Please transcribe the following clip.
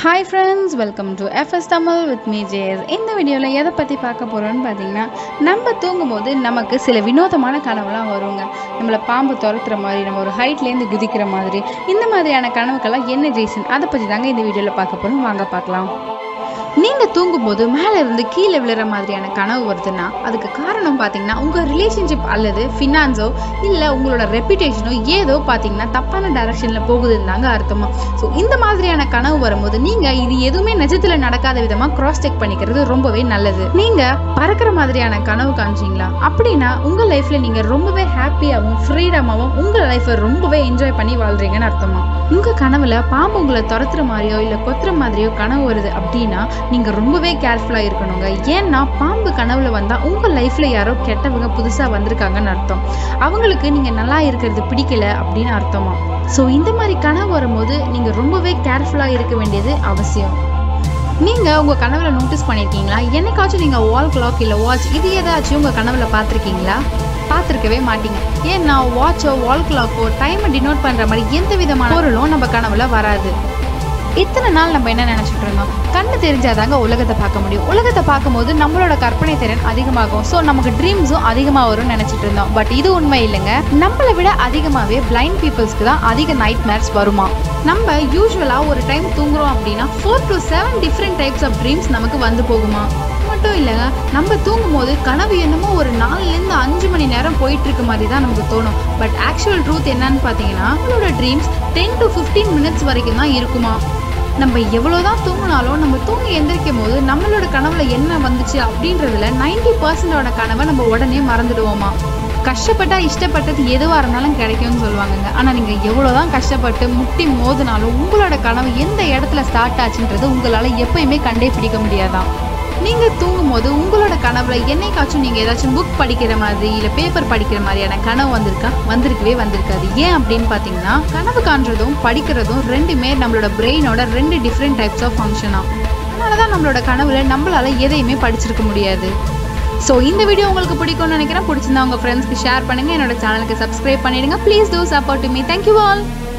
hi friends welcome to FS Tamil with me JS இந்த வீடியோவில் எதை பற்றி பார்க்க போகிறோம்னு பார்த்தீங்கன்னா நம்ம தூங்கும்போது நமக்கு சில வினோதமான கனவுலாம் வருங்க நம்மளை பாம்பு துரத்துற மாதிரி நம்ம ஒரு ஹைட்லேருந்து குதிக்கிற மாதிரி இந்த மாதிரியான கனவுக்கெல்லாம் என்ன ரீசன் அதை பற்றி தாங்க இந்த வீடியோவில் பார்க்க போகிறோம் வாங்க பார்க்கலாம் நீங்கள் தூங்கும்போது மேலே இருந்து கீழே விழுற மாதிரியான கனவு வருதுன்னா அதுக்கு காரணம் பார்த்தீங்கன்னா உங்கள் ரிலேஷன்ஷிப் அல்லது ஃபினான்ஸோ இல்லை உங்களோட ரெப்புடேஷனோ ஏதோ பார்த்தீங்கன்னா தப்பான டைரக்ஷனில் போகுதுன்னு தாங்க அர்த்தமா ஸோ இந்த மாதிரியான கனவு வரும்போது நீங்கள் இது எதுவுமே நிஜத்தில் நடக்காத விதமாக கிராஸ் செக் பண்ணிக்கிறது ரொம்பவே நல்லது நீங்கள் பறக்கிற மாதிரியான கனவு காமிச்சிங்களா அப்படின்னா உங்கள் லைஃப்பில் நீங்கள் ரொம்பவே ஹாப்பியாகவும் ஃப்ரீடமாகவும் உங்கள் லைஃப்பை ரொம்பவே என்ஜாய் பண்ணி வாழ்றீங்கன்னு அர்த்தமா உங்கள் கனவுல பாம்பு உங்களை துரத்துற மாதிரியோ இல்லை கொத்துற மாதிரியோ கனவு வருது அப்படின்னா நீங்கள் ரொம்பவே கேர்ஃபுல்லாக இருக்கணுங்க ஏன்னா பாம்பு கனவுல வந்தால் உங்கள் லைஃப்பில் யாரோ கெட்டவங்க புதுசாக வந்திருக்காங்கன்னு அர்த்தம் அவங்களுக்கு நீங்கள் நல்லா இருக்கிறது பிடிக்கல அப்படின்னு அர்த்தமா ஸோ இந்த மாதிரி கனவு வரும்போது நீங்கள் ரொம்பவே கேர்ஃபுல்லாக இருக்க வேண்டியது அவசியம் நீங்கள் உங்கள் கனவுல நோட்டீஸ் பண்ணியிருக்கீங்களா என்னைக்காச்சும் நீங்கள் வால் கிளாக் இல்லை வாட்ச் இது ஏதாச்சும் உங்கள் கனவுல பார்த்துருக்கீங்களா பார்த்துருக்கவே மாட்டீங்க ஏன்னா வாட்சோ வால் கிளாக்கோ டைமை டினோட் பண்ணுற மாதிரி எந்த விதமான பொருளும் நம்ம கனவுல வராது இத்தனை நாள் நம்ம என்ன நினச்சிட்டு இருந்தோம் கண்ணு தெரிஞ்சாதாங்க உலகத்தை பார்க்க முடியும் உலகத்தை பார்க்கும்போது நம்மளோட கற்பனை திறன் அதிகமாகும் ஸோ நமக்கு ட்ரீம்ஸும் அதிகமாக வரும்னு நினச்சிட்டு இருந்தோம் பட் இது உண்மை இல்லைங்க நம்மளை விட அதிகமாகவே பிளைண்ட் பீப்புள்ஸ்க்கு தான் அதிக நைட் மேர்ஸ் வருமா நம்ம யூஸ்வலாக ஒரு டைம் தூங்குறோம் அப்படின்னா four to seven different types of dreams நமக்கு வந்து போகுமா மட்டும் இல்லைங்க நம்ம தூங்கும்போது கனவு என்னமோ ஒரு நாலுலேருந்து அஞ்சு மணி நேரம் போயிட்டு இருக்க மாதிரி தான் நமக்கு தோணும் பட் ஆக்சுவல் ட்ரூத் என்னன்னு பார்த்தீங்கன்னா நம்மளோட dreams ten to fifteen minutes வரைக்கும் தான் இருக்குமா நம்ம எவ்வளோதான் தூங்கினாலும் நம்ம தூங்கி எந்திரிக்கும் போது நம்மளோட கனவுல என்ன வந்துச்சு அப்படின்றதுல நைன்டி பர்சன்டோட கனவை நம்ம உடனே மறந்துடுவோமா கஷ்டப்பட்டா இஷ்டப்பட்டது எதுவாக இருந்தாலும் கிடைக்கும்னு சொல்லுவாங்கங்க ஆனால் நீங்கள் எவ்வளோதான் கஷ்டப்பட்டு முட்டி மோதினாலும் உங்களோட கனவு எந்த இடத்துல ஸ்டார்ட் ஆச்சுன்றது உங்களால் எப்பயுமே கண்டே பிடிக்க முடியாதான் நீங்கள் தூங்கும் போது உங்களோட கனவுல என்னைக்காச்சும் நீங்கள் ஏதாச்சும் புக் படிக்கிற மாதிரி இல்லை பேப்பர் படிக்கிற மாதிரியான கனவு வந்திருக்கா வந்திருக்கவே வந்திருக்காது ஏன் அப்படின்னு பார்த்தீங்கன்னா கனவு காண்றதும் படிக்கிறதும் ரெண்டுமே நம்மளோட பிரெயினோட ரெண்டு டிஃப்ரெண்ட் டைப்ஸ் ஆஃப் ஃபங்க்ஷனாக அதனால தான் நம்மளோட கனவுல நம்மளால எதையுமே படிச்சிருக்க முடியாது ஸோ இந்த வீடியோ உங்களுக்கு பிடிக்கும்னு நினைக்கிறேன் பிடிச்சிருந்தா உங்கள் ஃப்ரெண்ட்ஸ்க்கு ஷேர் பண்ணுங்கள் என்னோட சேனலுக்கு சப்ஸ்கிரைப் பண்ணிடுங்க please to support me thank you all